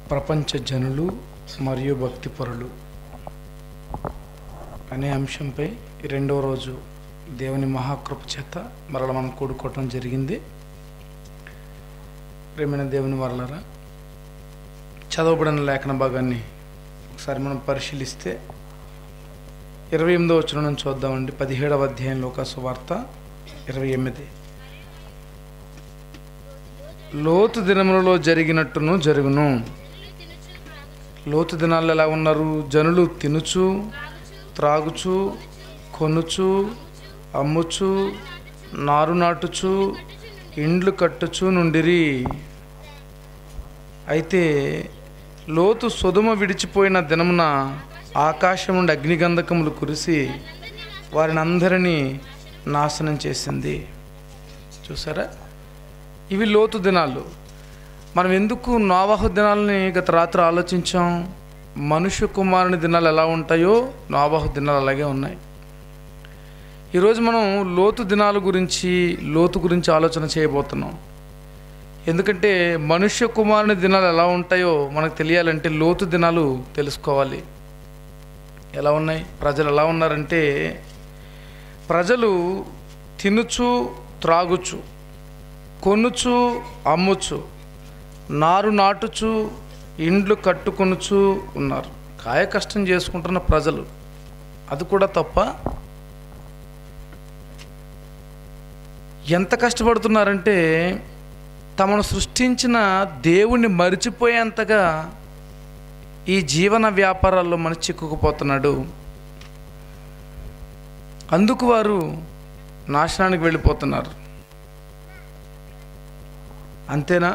ప్రపంచ జనులు మరియు భక్తిపరులు అనే అంశంపై ఈ రెండవ రోజు దేవుని మహాకృప చేత మరల మనం కూడుకోవటం జరిగింది ప్రేమైన దేవుని వరలరా చదవబడిన లేఖన భాగాన్ని ఒకసారి మనం పరిశీలిస్తే ఇరవై ఎనిమిదో వచ్చిన నుంచి చూద్దామండి పదిహేడవ అధ్యాయం లోకాసు వార్త ఇరవై ఎనిమిది లోతు దినములలో జరిగినట్టును జరుగును లోతు దినాల్లో ఎలా ఉన్నారు జనులు తినుచు త్రాగుచు కొనుచు అమ్ముచు నారు నాటుచు ఇండ్లు కట్టుచు నుండిరి అయితే లోతు సొదుమ విడిచిపోయిన దినమున ఆకాశం నుండి అగ్నిగంధకములు కురిసి వారిని అందరినీ నాశనం చేసింది చూసారా ఇవి లోతు దినాలు మనం ఎందుకు నోవాహు దినాలని గత రాత్రి ఆలోచించాం మనుష్య కుమారుని దినాలు ఎలా ఉంటాయో నోవాహు దినాలు అలాగే ఉన్నాయి ఈరోజు మనం లోతు దినాల గురించి లోతు గురించి ఆలోచన చేయబోతున్నాం ఎందుకంటే మనుష్య కుమారుని దినాలు ఎలా ఉంటాయో మనకు తెలియాలంటే లోతు దినాలు తెలుసుకోవాలి ఎలా ఉన్నాయి ప్రజలు ఎలా ఉన్నారంటే ప్రజలు తినుచు త్రాగుచు కొనుచు అమ్ముచు నారు నాటుచు ఇండ్లు కట్టుకొనుచు ఉన్నారు కాయ కష్టం చేసుకుంటున్న ప్రజలు అది కూడా తప్ప ఎంత కష్టపడుతున్నారంటే తమను సృష్టించిన దేవుణ్ణి మరిచిపోయేంతగా ఈ జీవన వ్యాపారాల్లో మనిషి చిక్కుకుపోతున్నాడు అందుకు వారు నాశనానికి వెళ్ళిపోతున్నారు అంతేనా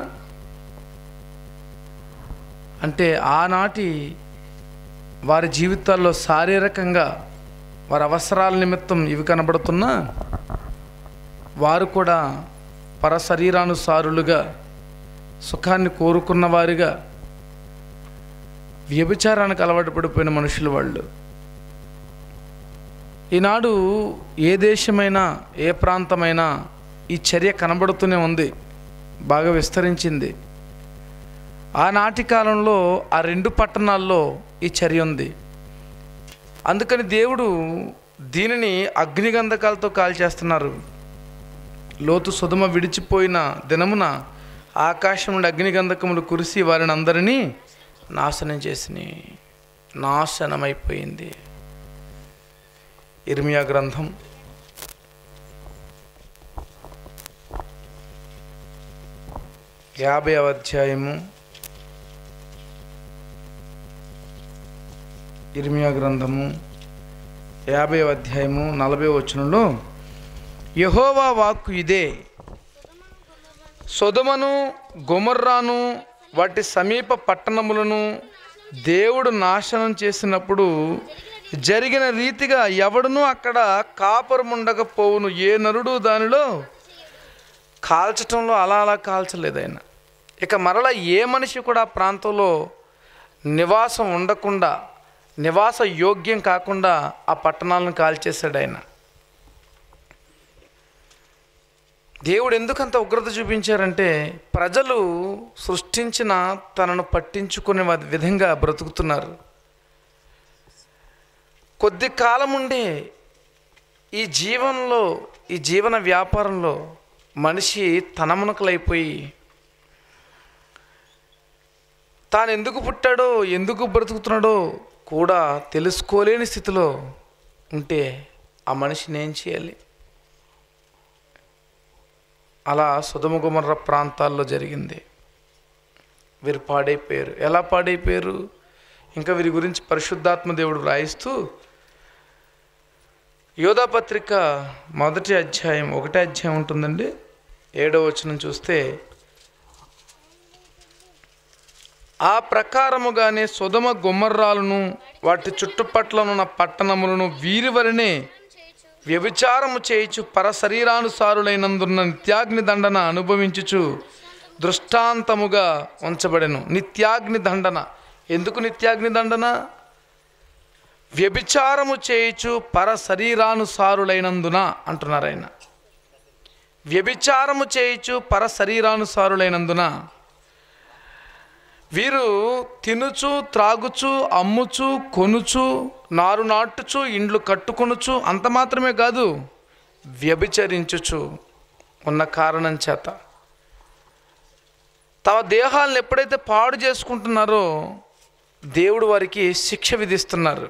అంటే ఆనాటి వారి జీవితాల్లో శారీరకంగా వారి అవసరాల నిమిత్తం ఇవి కనబడుతున్నా వారు కూడా పర శరీరానుసారులుగా సుఖాన్ని కోరుకున్న వారిగా వ్యభిచారానికి అలవాటు పడిపోయిన మనుషులు వాళ్ళు ఈనాడు ఏ దేశమైనా ఏ ప్రాంతమైనా ఈ చర్య కనబడుతూనే ఉంది బాగా విస్తరించింది ఆనాటి కాలంలో ఆ రెండు పట్టణాల్లో ఈ చర్య ఉంది అందుకని దేవుడు దీనిని అగ్నిగంధకాలతో కాల్చేస్తున్నారు లోతు సుధమ విడిచిపోయిన దినమున ఆకాశం నుండి అగ్నిగంధకములు కురిసి వారిని అందరినీ నాశనం చేసినాయి నాశనమైపోయింది ఇర్మియా గ్రంథం యాభై అధ్యాయము ఇర్మియా గ్రంథము యాభై అధ్యాయము నలభై వచనంలో యహోవా వాక్కు ఇదే సొదమను గొమర్రాను వాటి సమీప పట్టణములను దేవుడు నాశనం చేసినప్పుడు జరిగిన రీతిగా ఎవడునూ అక్కడ కాపురముండకపోవును ఏ నరుడు దానిలో కాల్చటంలో అలా అలా కాల్చలేదు ఆయన ఇక మరలా ఏ మనిషి కూడా ఆ ప్రాంతంలో నివాసం ఉండకుండా నివాస యోగ్యం కాకుండా ఆ పట్టణాలను కాల్చేశాడు ఆయన దేవుడు ఎందుకంత ఉగ్రత చూపించారంటే ప్రజలు సృష్టించిన తనను పట్టించుకునే వ- విధంగా బ్రతుకుతున్నారు కొద్ది కాలం ఉండే ఈ జీవనంలో ఈ జీవన వ్యాపారంలో మనిషి తనమునకలైపోయి తాను ఎందుకు పుట్టాడో ఎందుకు బ్రతుకుతున్నాడో కూడా తెలుసుకోలేని స్థితిలో ఉంటే ఆ మనిషిని ఏం చేయాలి అలా సుధమగుమర్ర ప్రాంతాల్లో జరిగింది వీరు పాడైపోయారు ఎలా పాడైపోయారు ఇంకా వీరి గురించి పరిశుద్ధాత్మ దేవుడు వ్రాయిస్తూ యోధాపత్రిక మొదటి అధ్యాయం ఒకటే అధ్యాయం ఉంటుందండి ఏడో వచనం చూస్తే ఆ ప్రకారముగానే సుధమ గుమ్మర్రాలను వాటి చుట్టుపట్లనున్న పట్టణములను వీరి వలనే వ్యభిచారము చేయుచు పర శరీరానుసారులైనందున్న నిత్యాగ్ని దండన అనుభవించుచు దృష్టాంతముగా ఉంచబడెను నిత్యాగ్ని దండన ఎందుకు నిత్యాగ్ని దండన వ్యభిచారము చేయుచు పర శరీరానుసారులైనందున అంటున్నారు ఆయన వ్యభిచారము చేయుచు పర శరీరానుసారులైనందున వీరు తినుచు త్రాగుచు అమ్ముచు కొనుచు నారు నాటుచు ఇండ్లు కట్టుకొనుచు అంత మాత్రమే కాదు వ్యభిచరించుచు ఉన్న కారణం చేత తమ దేహాలను ఎప్పుడైతే పాడు చేసుకుంటున్నారో దేవుడు వారికి శిక్ష విధిస్తున్నారు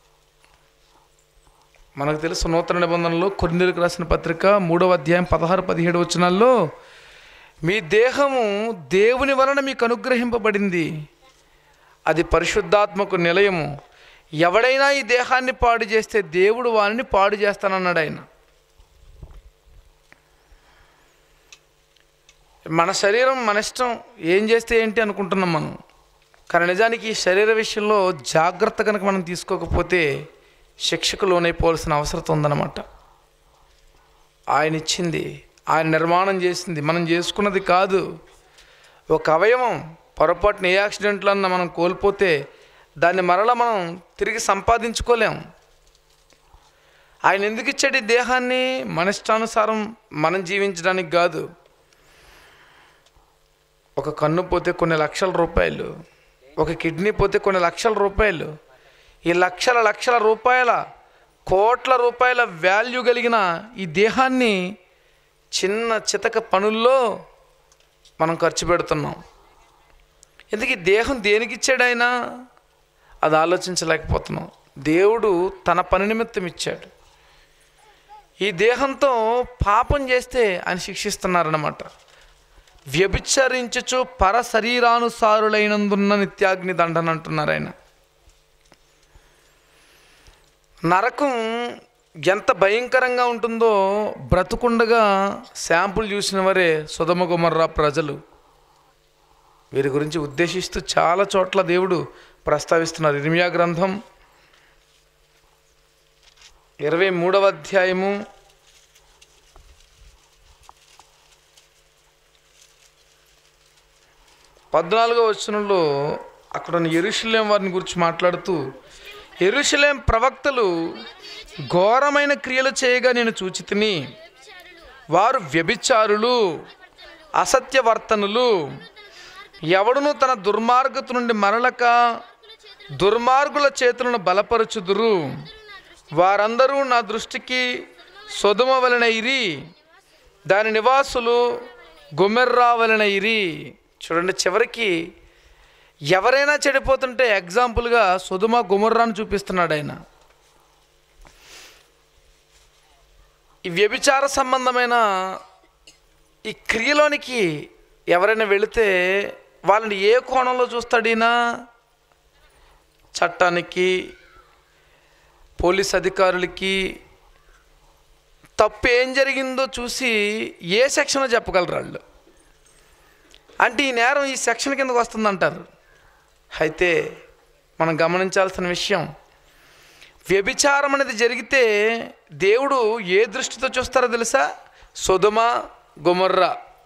మనకు తెలుసు నూతన నిబంధనలో కొన్నిలకు రాసిన పత్రిక మూడవ అధ్యాయం పదహారు పదిహేడు వచనాల్లో మీ దేహము దేవుని వలన మీకు అనుగ్రహింపబడింది అది పరిశుద్ధాత్మకు నిలయము ఎవడైనా ఈ దేహాన్ని పాడు చేస్తే దేవుడు వారిని పాడు చేస్తానన్నాడు ఆయన మన శరీరం మన ఇష్టం ఏం చేస్తే ఏంటి అనుకుంటున్నాం మనం కానీ నిజానికి ఈ శరీర విషయంలో జాగ్రత్త కనుక మనం తీసుకోకపోతే శిక్షకు లోనైపోవాల్సిన అవసరం ఉందన్నమాట ఆయన ఇచ్చింది ఆయన నిర్మాణం చేసింది మనం చేసుకున్నది కాదు ఒక అవయవం పొరపాటున ఏ యాక్సిడెంట్లన్నా మనం కోల్పోతే దాన్ని మరలా మనం తిరిగి సంపాదించుకోలేం ఆయన ఎందుకు ఇచ్చాడు ఈ దేహాన్ని మన ఇష్టానుసారం మనం జీవించడానికి కాదు ఒక కన్ను పోతే కొన్ని లక్షల రూపాయలు ఒక కిడ్నీ పోతే కొన్ని లక్షల రూపాయలు ఈ లక్షల లక్షల రూపాయల కోట్ల రూపాయల వాల్యూ కలిగిన ఈ దేహాన్ని చిన్న చితక పనుల్లో మనం ఖర్చు పెడుతున్నాం ఎందుకు ఈ దేహం దేనికి ఇచ్చాడు ఆయన అది ఆలోచించలేకపోతున్నాం దేవుడు తన పని నిమిత్తం ఇచ్చాడు ఈ దేహంతో పాపం చేస్తే ఆయన శిక్షిస్తున్నారన్నమాట వ్యభిచరించుచు పర శరీరానుసారులైనందున్న నిత్యాగ్ని దండన అంటున్నారు ఆయన నరకం ఎంత భయంకరంగా ఉంటుందో బ్రతుకుండగా శాంపుల్ చూసిన వారే సుధమ గుమర్రా ప్రజలు వీరి గురించి ఉద్దేశిస్తూ చాలా చోట్ల దేవుడు ప్రస్తావిస్తున్నారు ఇర్మియా గ్రంథం ఇరవై మూడవ అధ్యాయము పద్నాలుగో వచనంలో అక్కడ ఉన్న ఎరుషలేం వారిని గురించి మాట్లాడుతూ ఎరుషలేం ప్రవక్తలు ఘోరమైన క్రియలు చేయగా నేను చూచితిని వారు వ్యభిచారులు అసత్యవర్తనులు ఎవడును తన దుర్మార్గత నుండి మరలక దుర్మార్గుల చేతులను బలపరచుదురు వారందరూ నా దృష్టికి సొదుమ వలనైరి దాని నివాసులు గుమెర్రా వలనైరి చూడండి చివరికి ఎవరైనా చెడిపోతుంటే ఎగ్జాంపుల్గా సుధుమ గుమర్రాను చూపిస్తున్నాడు ఆయన ఈ వ్యభిచార సంబంధమైన ఈ క్రియలోనికి ఎవరైనా వెళితే వాళ్ళని ఏ కోణంలో చూస్తాడు ఈయన చట్టానికి పోలీస్ అధికారులకి తప్పు ఏం జరిగిందో చూసి ఏ సెక్షన్లో చెప్పగలరు వాళ్ళు అంటే ఈ నేరం ఈ సెక్షన్ కిందకు వస్తుందంటారు అయితే మనం గమనించాల్సిన విషయం వ్యభిచారం అనేది జరిగితే దేవుడు ఏ దృష్టితో చూస్తారో తెలుసా సొదుమ గుమర్రా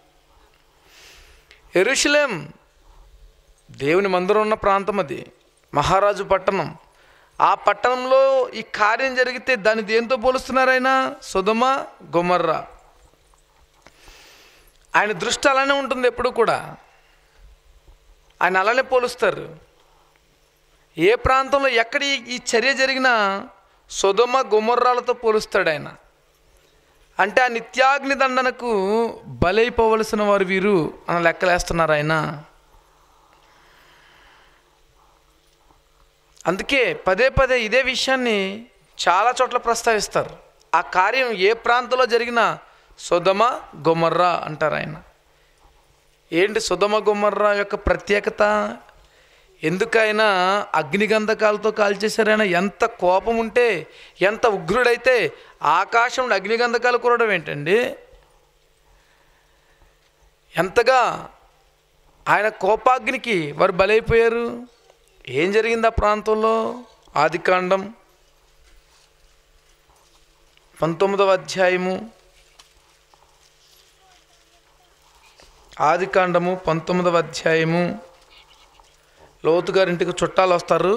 ఎరుషలేం దేవుని మందిరం ఉన్న ప్రాంతం అది మహారాజు పట్టణం ఆ పట్టణంలో ఈ కార్యం జరిగితే దాన్ని దేంతో పోలుస్తున్నారు ఆయన సుధమ గుమర్రా ఆయన దృష్టి అలానే ఉంటుంది ఎప్పుడు కూడా ఆయన అలానే పోలుస్తారు ఏ ప్రాంతంలో ఎక్కడ ఈ- ఈ చర్య జరిగినా సుధమ గుమర్రాలతో పోలుస్తాడు ఆయన అంటే ఆ నిత్యాగ్ని దండనకు బలైపోవలసిన వారు వీరు అని లెక్కలేస్తున్నారు ఆయన అందుకే పదే పదే ఇదే విషయాన్ని చాలా చోట్ల ప్రస్తావిస్తారు ఆ కార్యం ఏ ప్రాంతంలో జరిగినా సుధమ గుమర్రా అంటారు ఆయన ఏంటి సుధమ గుమర్రా యొక్క ప్రత్యేకత ఎందుకైనా అగ్నిగంధకాలతో కాల్చేశారైనా ఎంత కోపం ఉంటే ఎంత ఉగ్రుడైతే ఆకాశంలో అగ్నిగంధకాలు కురవడం ఏంటండి ఎంతగా ఆయన కోపాగ్నికి వారు బలైపోయారు ఏం జరిగింది ఆ ప్రాంతంలో ఆదికాండం పంతొమ్మిదవ అధ్యాయము ఆదికాండము పంతొమ్మిదవ అధ్యాయము లోతు గారింటికి చుట్టాలు వస్తారు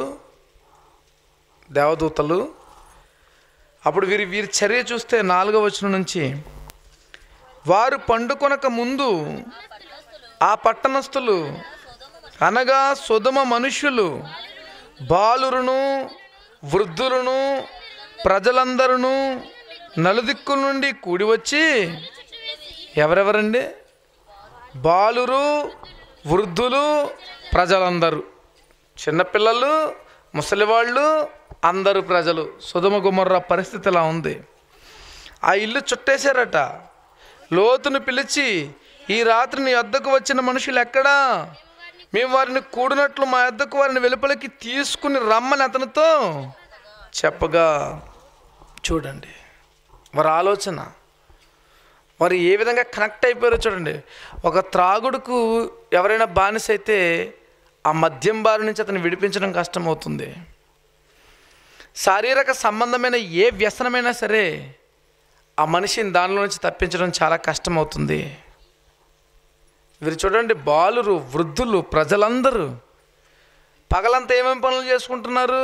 దేవదూతలు అప్పుడు వీరి వీరి చర్య చూస్తే నాలుగవ వచనం నుంచి వారు పండుకొనక ముందు ఆ పట్టణస్థులు అనగా సుధమ మనుష్యులు బాలురును వృద్ధులను ప్రజలందరూ నలుదిక్కుల నుండి కూడి వచ్చి ఎవరెవరండి బాలురు వృద్ధులు ప్రజలందరూ చిన్నపిల్లలు ముసలివాళ్ళు అందరూ ప్రజలు సుధమ గుమర్ర పరిస్థితి ఇలా ఉంది ఆ ఇల్లు చుట్టేశారట లోతును పిలిచి ఈ రాత్రి నీ వద్దకు వచ్చిన మనుషులు ఎక్కడా మేము వారిని కూడినట్లు మా వద్దకు వారిని వెలుపలికి తీసుకుని రమ్మని అతనితో చెప్పగా చూడండి వారి ఆలోచన వారు ఏ విధంగా కనెక్ట్ అయిపోయారో చూడండి ఒక త్రాగుడుకు ఎవరైనా బానిస అయితే ఆ మద్యం బారి నుంచి అతను విడిపించడం కష్టమవుతుంది శారీరక సంబంధమైన ఏ వ్యసనమైనా సరే ఆ మనిషిని దానిలో నుంచి తప్పించడం చాలా కష్టమవుతుంది వీరు చూడండి బాలురు వృద్ధులు ప్రజలందరూ పగలంతా ఏమేమి పనులు చేసుకుంటున్నారు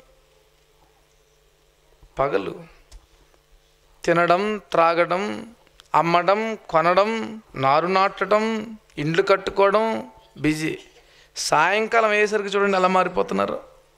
పగలు తినడం త్రాగడం అమ్మడం కొనడం నారు నాటడం ఇండ్లు కట్టుకోవడం బిజీ సాయంకాలం అయ్యేసరికి చూడండి ఎలా మారిపోతున్నారు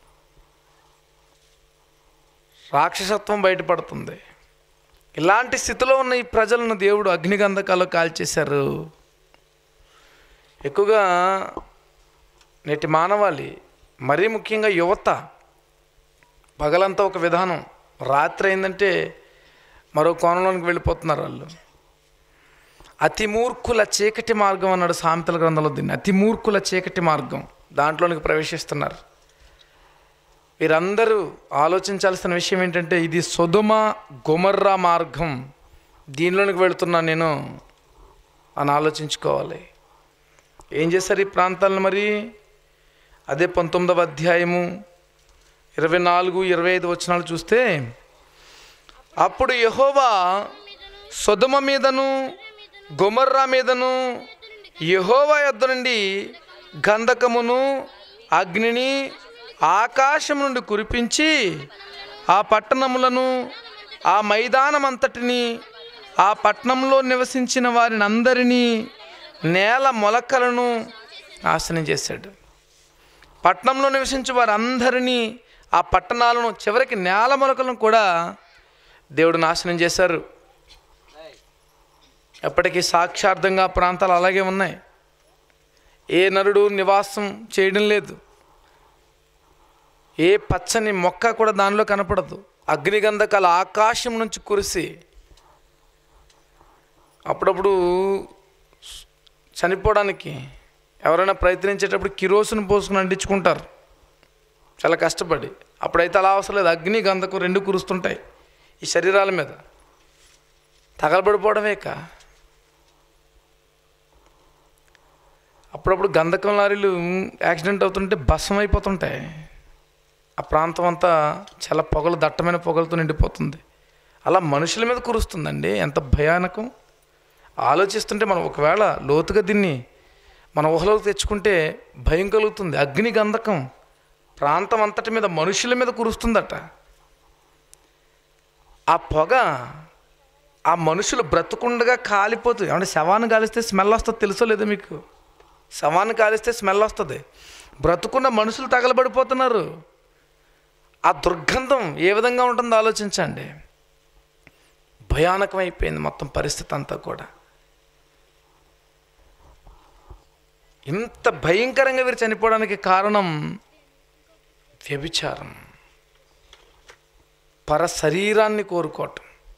రాక్షసత్వం బయటపడుతుంది ఇలాంటి స్థితిలో ఉన్న ఈ ప్రజలను దేవుడు అగ్నిగంధకాలు కాల్చేశారు ఎక్కువగా నేటి మానవాళి మరీ ముఖ్యంగా యువత పగలంతా ఒక విధానం రాత్రి అయిందంటే మరో కోణంలోనికి వెళ్ళిపోతున్నారు వాళ్ళు అతి మూర్ఖుల చీకటి మార్గం అన్నాడు సామెతల గ్రంథంలో దీన్ని అతి మూర్ఖుల చీకటి మార్గం దాంట్లోనికి ప్రవేశిస్తున్నారు వీరందరూ ఆలోచించాల్సిన విషయం ఏంటంటే ఇది సొదుమ గుమర్రా మార్గం దీనిలోనికి వెళుతున్నాను నేను అని ఆలోచించుకోవాలి ఏం చేశారు ఈ ప్రాంతాలను మరి అదే పంతొమ్మిదవ అధ్యాయము ఇరవై నాలుగు ఇరవై ఐదు వచనాలు చూస్తే అప్పుడు యహోవా సొదుమ మీదను గొమర్రా మీదను యహోవా యొద్ద నుండి గంధకమును అగ్నిని ఆకాశం నుండి కురిపించి ఆ పట్టణములను ఆ మైదానం అంతటిని ఆ పట్టణంలో నివసించిన వారిని అందరినీ నేల మొలకలను నాశనం చేశాడు పట్టణంలో నివసించే వారందరినీ ఆ పట్టణాలను చివరికి నేల మొలకలను కూడా దేవుడు నాశనం చేశారు ఎప్పటికీ సాక్షార్థంగా ప్రాంతాలు అలాగే ఉన్నాయి ఏ నరుడు నివాసం చేయడం లేదు ఏ పచ్చని మొక్క కూడా దానిలో కనపడదు అగ్నిగంధకాల ఆకాశం నుంచి కురిసి అప్పుడప్పుడు చనిపోవడానికి ఎవరైనా ప్రయత్నించేటప్పుడు కిరోసును పోసుకుని అంటించుకుంటారు చాలా కష్టపడి అప్పుడైతే అలా అవసరం లేదు అగ్ని గంధకం రెండు కురుస్తుంటాయి ఈ శరీరాల మీద తగలబడిపోవడమే కా అప్పుడప్పుడు గంధకం లారీలు యాక్సిడెంట్ అవుతుంటే భస్మం అయిపోతుంటాయి ఆ ప్రాంతం అంతా చాలా పొగలు దట్టమైన పొగలతో నిండిపోతుంది అలా మనుషుల మీద కురుస్తుందండి ఎంత భయానకం ఆలోచిస్తుంటే మనం ఒకవేళ లోతుగా దీన్ని మన ఊహలోకి తెచ్చుకుంటే భయం కలుగుతుంది అగ్ని గంధకం ప్రాంతం అంతటి మీద మనుషుల మీద కురుస్తుందట ఆ పొగ ఆ మనుషులు బ్రతుకుండగా కాలిపోతుంది ఏమంటే శవాన్ని కాలిస్తే స్మెల్ వస్తుంది తెలుసో లేదో మీకు శవాన్ని కాలిస్తే స్మెల్ వస్తుంది బ్రతుకున్న మనుషులు తగలబడిపోతున్నారు ఆ దుర్గంధం ఏ విధంగా ఉంటుందో ఆలోచించండి భయానకమైపోయింది మొత్తం పరిస్థితి అంతా కూడా ఇంత భయంకరంగా వీరు చనిపోవడానికి కారణం వ్యభిచారం పర శరీరాన్ని కోరుకోవటం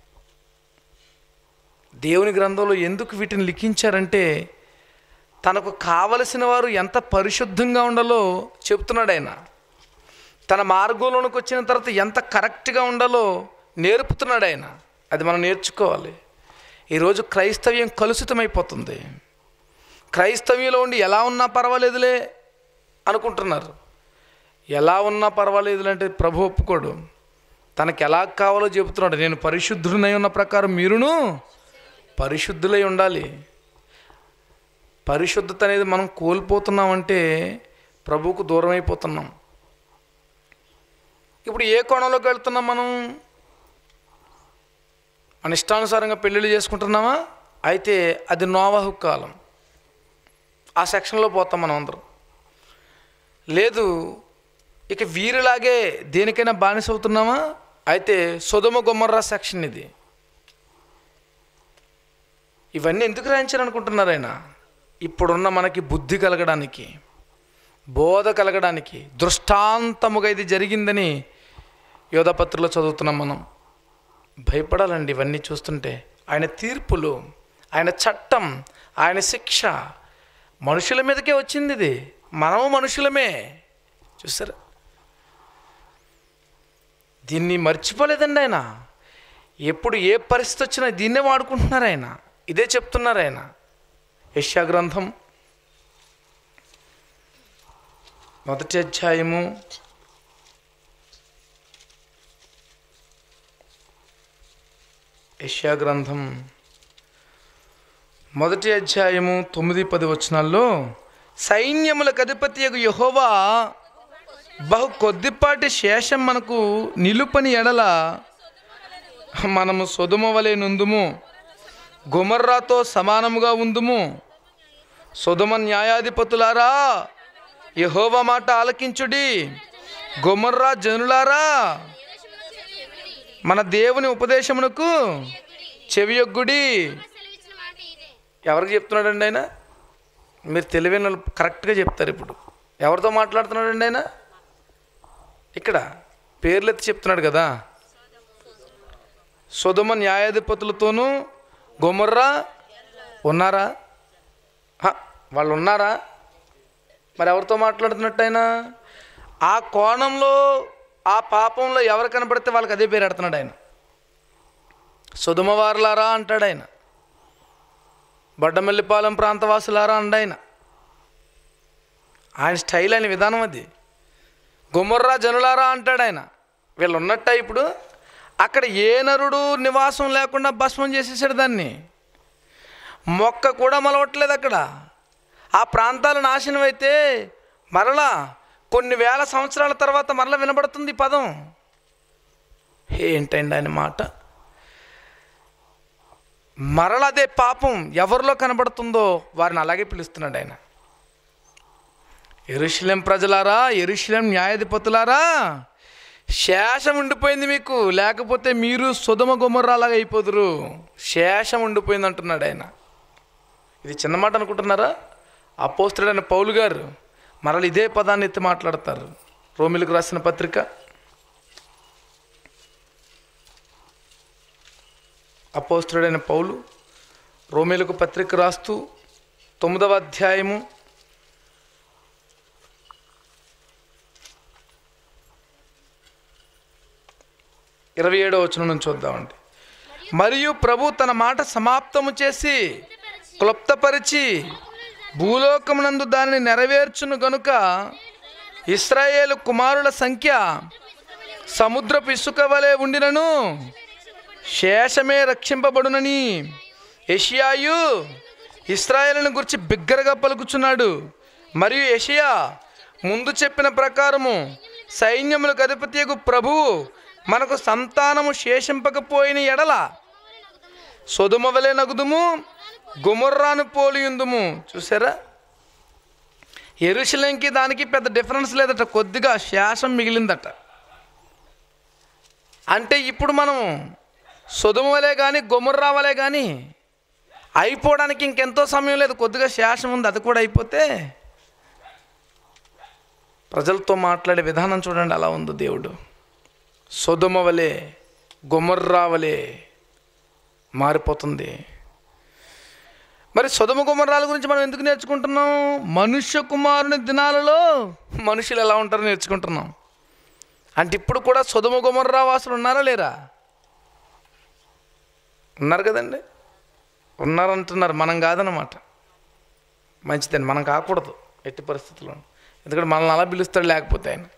దేవుని గ్రంథంలో ఎందుకు వీటిని లిఖించారంటే తనకు కావలసిన వారు ఎంత పరిశుద్ధంగా ఉండాలో చెప్తున్నాడు ఆయన తన మార్గంలోనికి వచ్చిన తర్వాత ఎంత కరెక్ట్గా ఉండాలో నేర్పుతున్నాడు ఆయన అది మనం నేర్చుకోవాలి ఈరోజు క్రైస్తవ్యం కలుషితమైపోతుంది క్రైస్తవ్యంలో ఉండి ఎలా ఉన్నా పర్వాలేదులే అనుకుంటున్నారు ఎలా ఉన్నా పర్వాలేదులే అంటే ప్రభు ఒప్పుకోడు తనకి ఎలా కావాలో చెబుతున్నాడు నేను పరిశుద్ధుడినై ఉన్న ప్రకారం మీరును పరిశుద్ధులై ఉండాలి పరిశుద్ధత అనేది మనం కోల్పోతున్నామంటే ప్రభువుకు దూరం అయిపోతున్నాం ఇప్పుడు ఏ కోణంలోకి వెళ్తున్నాం మనం మన ఇష్టానుసారంగా పెళ్ళిళ్ళు చేసుకుంటున్నామా అయితే అది నోవాహు కాలం ఆ సెక్షన్లో పోతాం మనం అందరం లేదు ఇక వీరిలాగే దేనికైనా బానిస అవుతున్నామా అయితే సుధమ గుమ్మర్రా సెక్షన్ ఇది ఇవన్నీ ఎందుకు రాయించారనుకుంటున్నారు ఆయన ఇప్పుడున్న మనకి బుద్ధి కలగడానికి బోధ కలగడానికి దృష్టాంతముగా ఇది జరిగిందని యోధపత్రిలో చదువుతున్నాం మనం భయపడాలండి ఇవన్నీ చూస్తుంటే ఆయన తీర్పులు ఆయన చట్టం ఆయన శిక్ష మనుషుల మీదకే వచ్చింది ఇది మనము మనుషులమే చూసారా దీన్ని మర్చిపోలేదండి ఆయన ఎప్పుడు ఏ పరిస్థితి వచ్చినా దీన్నే వాడుకుంటున్నారు ఆయన ఇదే చెప్తున్నారు ఆయన యశా గ్రంథం మొదటి అధ్యాయము యశా గ్రంథం మొదటి అధ్యాయము తొమ్మిది పది వచనాల్లో సైన్యములకు అధిపతి యహోవా బహు కొద్దిపాటి శేషం మనకు నిలుపని ఎడల మనము సొదుమ వలె నుందుము గుమర్రాతో సమానముగా ఉందుము సుధమ న్యాయాధిపతులారా యహోవ మాట ఆలకించుడి గుమర్రా జనులారా మన దేవుని ఉపదేశమునకు చెవియొగ్గుడి సెలవిచ్చిన మాట ఇదే ఎవరికి చెప్తున్నాడండి ఆయన మీరు తెలివైన వాళ్ళు కరెక్ట్గా చెప్తారు ఇప్పుడు ఎవరితో మాట్లాడుతున్నాడండి ఆయన ఇక్కడ పేర్లు ఎత్తి చెప్తున్నాడు కదా సుధమ న్యాయాధిపతులతోనూ గుమర్రా ఉన్నారా హ, వాళ్ళు ఉన్నారా మరి ఎవరితో మాట్లాడుతున్నట్టు ఆయన ఆ కోణంలో ఆ పాపంలో ఎవరు కనపడితే వాళ్ళకి అదే పేరు పెడుతున్నాడు ఆయన సుధుమవారులారా అంటాడు ఆయన బొడ్డమల్లిపాలెం ప్రాంతవాసులారా అండి ఆయన ఆయన స్టైల్ అయిన విధానం అది గుమ్మర్రా జనులారా అంటాడు ఆయన వీళ్ళు ఉన్నట్ట ఇప్పుడు అక్కడ ఏ నరుడు నివాసం లేకుండా భస్మం చేసేసాడు దాన్ని మొక్క కూడా మొలవట్లేదు అక్కడ ఆ ప్రాంతాలు నాశనం అయితే మరలా కొన్ని వేల సంవత్సరాల తర్వాత మరలా వినబడుతుంది ఈ పదం ఏంటండి ఆయన మాట మరల అదే పాపం ఎవరిలో కనబడుతుందో వారిని అలాగే పిలుస్తున్నాడు ఆయన ఎరుశలేం ప్రజలారా ఎరుశలేం న్యాయాధిపతులారా శేషం ఉండిపోయింది మీకు లేకపోతే మీరు సుధమ గుమ్మర్రాలాగా అయిపోదురు శేషం ఉండిపోయింది అంటున్నాడు ఆయన ఇది చిన్న మాట అనుకుంటున్నారా అపోస్తుడైన పౌలు గారు మరల ఇదే పదాన్ని ఎత్తి మాట్లాడతారు రోమిలకు రాసిన పత్రిక అపోస్తుడైన పౌలు రోమేలకు పత్రిక రాస్తూ తొమ్మిదవ అధ్యాయము ఇరవై ఏడవ వచనం నుంచి చూద్దామండి మరియు ప్రభు తన మాట సమాప్తము చేసి క్లుప్తపరిచి భూలోకమునందు దానిని నెరవేర్చును గనుక ఇస్రాయేలు కుమారుల సంఖ్య సముద్రపు ఇసుక వలె ఉండినను శేషమే రక్షింపబడునని యషియాయు ఇస్రాయేలును గురించి బిగ్గరగా పలుకుచున్నాడు మరియు యషియా ముందు చెప్పిన ప్రకారము సైన్యములకు అధిపతియగు ప్రభువు మనకు సంతానము శేషింపకపోయిన ఎడల సొదుమ వలె నగుదుము గుమర్రాను పోలియుందుము చూసారా ఎరుశలంకి దానికి పెద్ద డిఫరెన్స్ లేదట కొద్దిగా శేషం మిగిలిందట అంటే ఇప్పుడు మనం సుధుమ వలె కానీ గుమర్రా వలె కానీ అయిపోవడానికి ఇంకెంతో సమయం లేదు కొద్దిగా శేషం ఉంది అది కూడా అయిపోతే ప్రజలతో మాట్లాడే విధానం చూడండి అలా ఉంది దేవుడు సుధుమ వలె గుమర్రా వలె మారిపోతుంది మరి సుధమ కుమారాల గురించి మనం ఎందుకు నేర్చుకుంటున్నాం మనుష్య కుమారుని దినాలలో మనుషులు ఎలా ఉంటారో నేర్చుకుంటున్నాం అంటే ఇప్పుడు కూడా సుధమ గుమర్రా వాసులు ఉన్నారా లేరా ఉన్నారు కదండి ఉన్నారంటున్నారు మనం కాదనమాట మంచిదండి మనం కాకూడదు ఎట్టి పరిస్థితుల్లో ఎందుకంటే మనల్ని అలా పిలుస్తాడు లేకపోతే ఆయన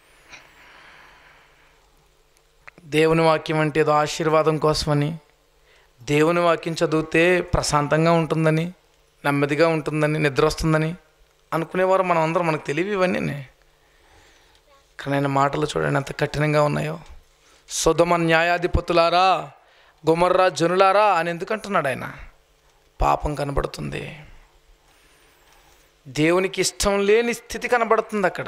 దేవుని వాక్యం అంటే ఏదో ఆశీర్వాదం కోసమని దేవుని వాక్యం చదివితే ప్రశాంతంగా ఉంటుందని నెమ్మదిగా ఉంటుందని నిద్ర వస్తుందని అనుకునేవారు మనం అందరం మనకు తెలివి ఇవన్నీ కానీ ఆయన మాటలు చూడండి ఎంత కఠినంగా ఉన్నాయో సుధమ న్యాయాధిపతులారా గుమర్రా జనులారా అని ఎందుకు అంటున్నాడు ఆయన పాపం కనబడుతుంది దేవునికి ఇష్టం లేని స్థితి కనబడుతుంది అక్కడ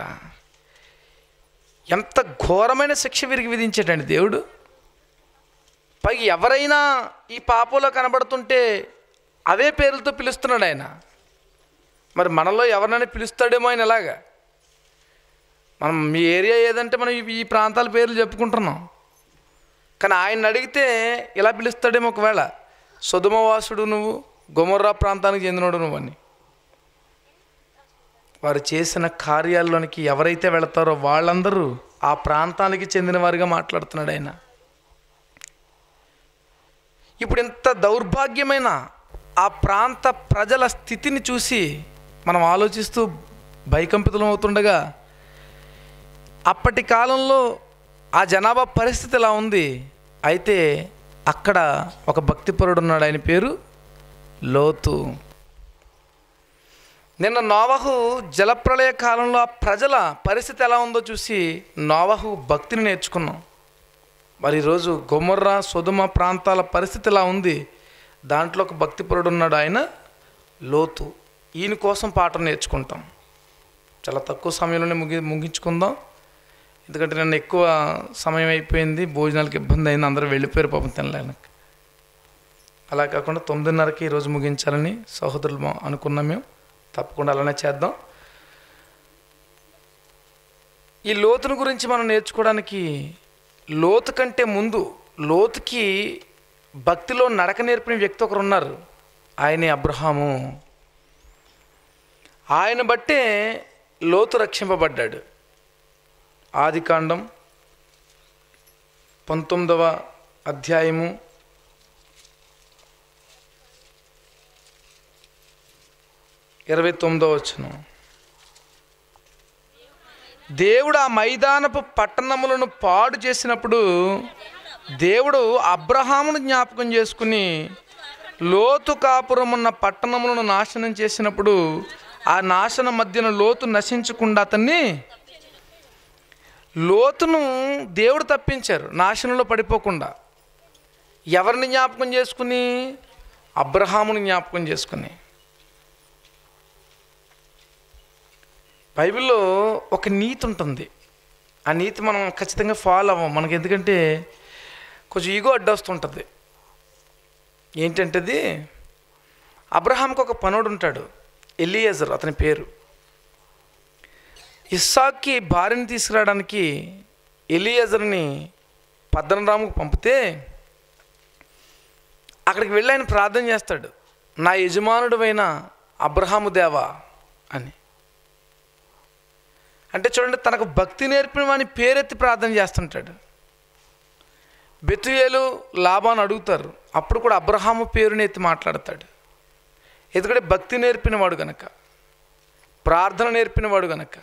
ఎంత ఘోరమైన శిక్ష విరిగి విధించాడండి దేవుడు పైగా ఎవరైనా ఈ పాపంలో కనబడుతుంటే అవే పేర్లతో పిలుస్తున్నాడు ఆయన మరి మనలో ఎవరినైనా పిలుస్తాడేమో ఆయన ఎలాగా మనం మీ ఏరియా ఏదంటే మనం ఈ- ఈ ప్రాంతాల పేర్లు చెప్పుకుంటున్నాం కానీ ఆయన అడిగితే ఇలా పిలుస్తాడేమో ఒకవేళ సుధమవాసుడు నువ్వు గొమర్రా ప్రాంతానికి చెందినోడు నువ్వు అని వారు చేసిన కార్యాల్లోనికి ఎవరైతే వెళతారో వాళ్ళందరూ ఆ ప్రాంతానికి చెందిన వారిగా మాట్లాడుతున్నాడు ఆయన ఇప్పుడు ఇంత దౌర్భాగ్యమైన ఆ ప్రాంత ప్రజల స్థితిని చూసి మనం ఆలోచిస్తూ భయకంపితులం అవుతుండగా అప్పటి కాలంలో ఆ జనాభా పరిస్థితి ఎలా ఉంది అయితే అక్కడ ఒక భక్తిపరుడు ఉన్నాడు ఆయన పేరు లోతు నిన్న నోవహు జలప్రళయ కాలంలో ఆ ప్రజల పరిస్థితి ఎలా ఉందో చూసి నోవహు భక్తిని నేర్చుకున్నాం మరి ఈరోజు గొమర్రా సుధమ ప్రాంతాల పరిస్థితి ఎలా ఉంది దాంట్లో ఒక భక్తిపరుడు ఉన్నాడు ఆయన లోతు ఈయన కోసం పాఠం నేర్చుకుంటాం చాలా తక్కువ సమయంలోనే ముగి ముగించుకుందాం ఎందుకంటే నన్ను ఎక్కువ సమయం అయిపోయింది భోజనాలకు ఇబ్బంది అయింది అందరూ వెళ్ళిపోయారు పాపం తినలేక అలా కాకుండా తొమ్మిదిన్నరకి ఈరోజు ముగించాలని సహోదరులు మా- అనుకున్నాం మేము తప్పకుండా అలానే చేద్దాం ఈ లోతును గురించి మనం నేర్చుకోవడానికి లోతు కంటే ముందు లోతుకి భక్తిలో నడక నేర్పిన వ్యక్తి ఒకరు ఉన్నారు ఆయనే అబ్రహాము ఆయన బట్టే లోతు రక్షింపబడ్డాడు ఆదికాండం పంతొమ్మిదవ అధ్యాయము ఇరవై తొమ్మిదవ వచ్చును దేవుడు ఆ మైదానపు పట్టణములను పాడు చేసినప్పుడు దేవుడు అబ్రహామును జ్ఞాపకం చేసుకుని లోతు కాపురం ఉన్న పట్టణములను నాశనం చేసినప్పుడు ఆ నాశన మధ్యన లోతు నశించకుండా అతన్ని లోతును దేవుడు తప్పించారు నాశనంలో పడిపోకుండా ఎవరిని జ్ఞాపకం చేసుకుని అబ్రహాముని జ్ఞాపకం చేసుకుని బైబిల్లో ఒక నీతి ఉంటుంది ఆ నీతి మనం ఖచ్చితంగా ఫాలో అవ్వం మనకి ఎందుకంటే కొంచెం ఈగో అడ్డొస్తుంటుంది ఏంటంటే అది అబ్రహాంకి ఒక పనుడు ఉంటాడు ఎలియేజర్ అతని పేరు ఇస్సాక్కి భార్యని తీసుకురావడానికి ఎలియేజర్ని పద్దనరాముకు పంపితే అక్కడికి వెళ్ళి ఆయన ప్రార్థన చేస్తాడు నా యజమానుడువైన అబ్రహాము దేవా అని అంటే చూడండి తనకు భక్తి నేర్పిన వాని పేరెత్తి ప్రార్థన చేస్తుంటాడు బెతుయేలు లాభాన్ని అడుగుతారు అప్పుడు కూడా అబ్రహాము పేరుని ఎత్తి మాట్లాడతాడు ఎందుకంటే భక్తి నేర్పినవాడు గనక ప్రార్థన నేర్పినవాడు గనక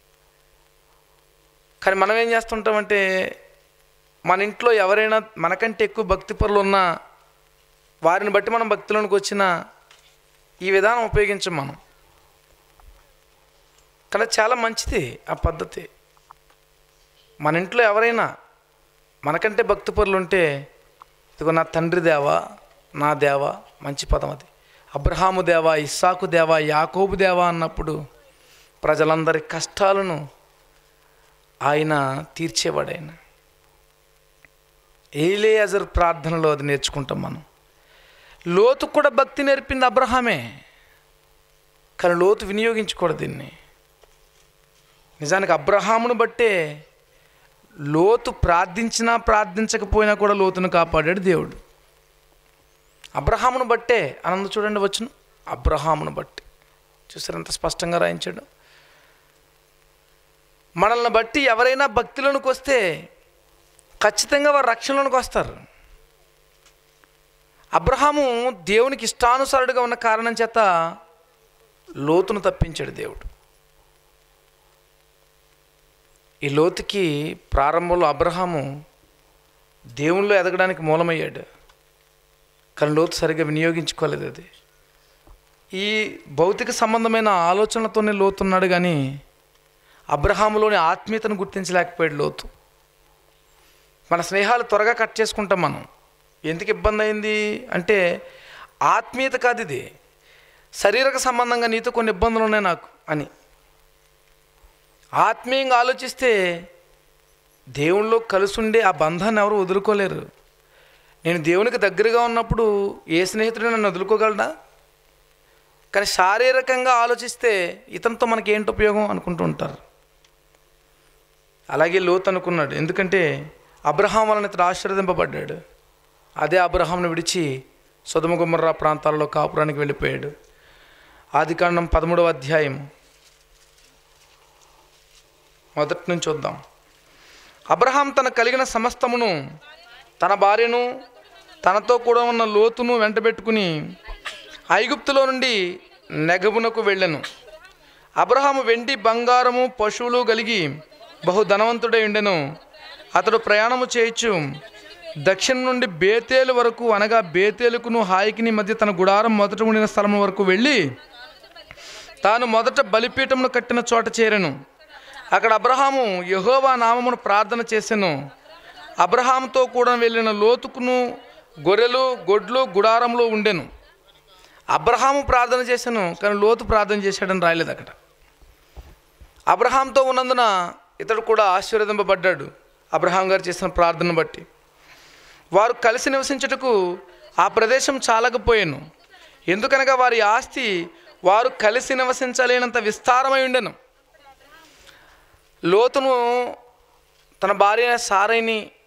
కానీ మనం ఏం చేస్తుంటామంటే మన ఇంట్లో ఎవరైనా మనకంటే ఎక్కువ భక్తి పరులు ఉన్నా వారిని బట్టి మనం భక్తిలోనికి వచ్చిన ఈ విధానం ఉపయోగించం మనం కానీ చాలా మంచిది ఆ పద్ధతి మన ఇంట్లో ఎవరైనా మనకంటే భక్తి పరులు ఉంటే ఇదిగో నా తండ్రి దేవా నా దేవా మంచి పదం అది అబ్రహాము దేవా ఇస్సాకు దేవా యాకోబు దేవా అన్నప్పుడు ప్రజలందరి కష్టాలను ఆయన తీర్చేవాడు ఆయన ఏలేయజర్ ప్రార్థనలో అది నేర్చుకుంటాం మనం లోతు కూడా భక్తి నేర్పింది అబ్రహామే కానీ లోతు వినియోగించకూడదు దీన్ని నిజానికి అబ్రహామును బట్టే లోతు ప్రార్థించినా ప్రార్థించకపోయినా కూడా లోతును కాపాడాడు దేవుడు అబ్రహామును బట్టే అనందు చూడండి వచ్చును అబ్రహామును బట్టి చూసారు ఎంత స్పష్టంగా రాయించాడు మనల్ని బట్టి ఎవరైనా భక్తిలోనికి వస్తే ఖచ్చితంగా వారు రక్షణలోనికి వస్తారు అబ్రహాము దేవునికి ఇష్టానుసారుడుగా ఉన్న కారణం చేత లోతును తప్పించాడు దేవుడు ఈ లోతుకి ప్రారంభంలో అబ్రహాము దేవునిలో ఎదగడానికి మూలమయ్యాడు కానీ లోతు సరిగ్గా వినియోగించుకోలేదు అది ఈ భౌతిక సంబంధమైన ఆలోచనలతోనే లోతున్నాడు కానీ అబ్రహాములోని ఆత్మీయతను గుర్తించలేకపోయాడు లోతు మన స్నేహాలు త్వరగా కట్ చేసుకుంటాం మనం ఎందుకు ఇబ్బంది అయింది అంటే ఆత్మీయత కాదు ఇది శారీరక సంబంధంగా నీతో కొన్ని ఇబ్బందులు ఉన్నాయి నాకు అని ఆత్మీయంగా ఆలోచిస్తే దేవునిలో కలిసి ఉండే ఆ బంధాన్ని ఎవరు వదులుకోలేరు నేను దేవునికి దగ్గరగా ఉన్నప్పుడు ఏ స్నేహితుడు నన్ను వదులుకోగలడా కానీ శారీరకంగా ఆలోచిస్తే ఇతనితో మనకి ఏంటి ఉపయోగం అనుకుంటూ ఉంటారు అలాగే లోతు అనుకున్నాడు ఎందుకంటే అబ్రహాం వలన ఇతడు ఆశీర్వదింపబడ్డాడు అదే అబ్రహాంను విడిచి సుధమ గుమ్మర్రా ప్రాంతాల్లో కాపురానికి వెళ్ళిపోయాడు ఆదికాండం పదమూడవ అధ్యాయం మొదటి నుంచి చూద్దాం అబ్రహాం తన కలిగిన సమస్తమును తన భార్యను తనతో కూడా ఉన్న లోతును వెంటబెట్టుకుని ఐగుప్తులో నుండి నెగబునకు వెళ్ళెను అబ్రహాము వెండి బంగారము పశువులు కలిగి బహు ధనవంతుడై ఉండెను అతడు ప్రయాణము చేయొచ్చు దక్షిణం నుండి బేతేలు వరకు అనగా బేతేలుకును హాయికిని మధ్య తన గుడారం మొదట ఉండిన స్థలం వరకు వెళ్ళి తాను మొదట బలిపీఠమును కట్టిన చోట చేరెను అక్కడ అబ్రహాము యెహోవా నామమును ప్రార్థన చేసెను అబ్రహాముతో కూడా వెళ్ళిన లోతుకును గొర్రెలు గొడ్లు గుడారంలో ఉండెను అబ్రహాము ప్రార్థన చేశాను కానీ లోతు ప్రార్థన చేశాడని రాయలేదు అక్కడ అబ్రహాంతో ఉన్నందున ఇతడు కూడా ఆశీర్వదింపబడ్డాడు అబ్రహాం గారు చేసిన ప్రార్థన బట్టి వారు కలిసి నివసించుటకు ఆ ప్రదేశం చాలకపోయాను ఎందుకనగా వారి ఆస్తి వారు కలిసి నివసించలేనంత విస్తారమై ఉండెను లోతును తన భార్య సారైని